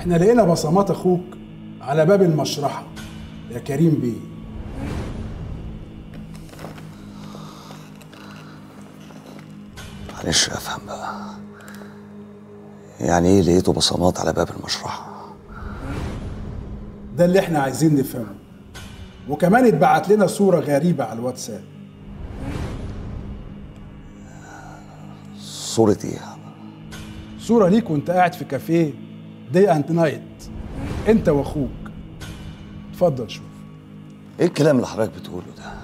احنا لقينا بصمات اخوك على باب المشرحه يا كريم بيه معلش افهم بقى يعني ايه لقيته بصمات على باب المشرحه ده اللي احنا عايزين نفهمه وكمان اتبعت لنا صوره غريبه على الواتساب صورة ايه صوره ليك وانت قاعد في كافيه دي اند نايت انت واخوك اتفضل شوف ايه الكلام اللي حضرتك بتقوله ده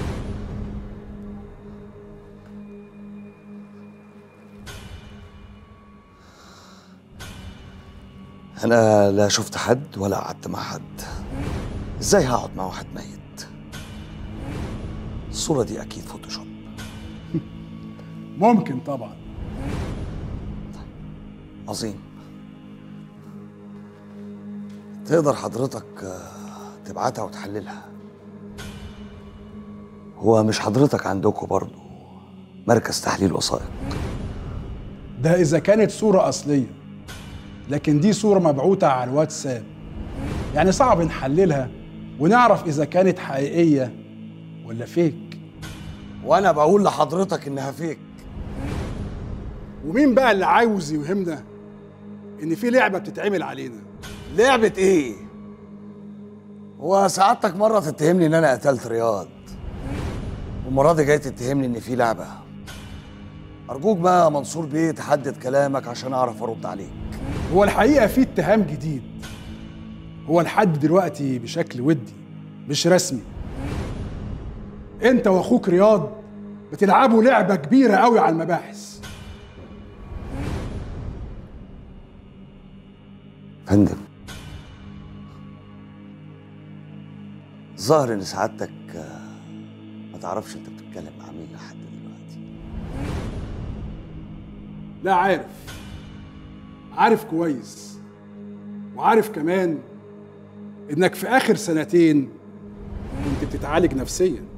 انا لا شفت حد ولا قعدت مع حد ازاي هقعد مع واحد ميت الصورة دي اكيد فوتوشوب ممكن طبعا عظيم تقدر حضرتك آه، تبعتها وتحللها هو مش حضرتك عندكم برضو مركز تحليل وثائق ده اذا كانت صوره اصليه لكن دي صوره مبعوثه على الواتساب يعني صعب نحللها ونعرف اذا كانت حقيقيه ولا فيك وانا بقول لحضرتك انها فيك ومين بقى اللي عاوز يوهمنا ان في لعبه بتتعمل علينا لعبة ايه؟ هو سعادتك مرة تتهمني ان انا قتلت رياض والمرة دي جاي تتهمني ان في لعبة ارجوك بقى يا منصور بيه تحدد كلامك عشان اعرف ارد عليك هو الحقيقه في اتهام جديد هو لحد دلوقتي بشكل ودي مش رسمي انت واخوك رياض بتلعبوا لعبه كبيره قوي على المباحث فندم ظاهر ان سعادتك آه، ما تعرفش انت بتتكلم مع مين لحد دلوقتي لا عارف عارف كويس وعارف كمان انك في اخر سنتين كنت بتتعالج نفسيا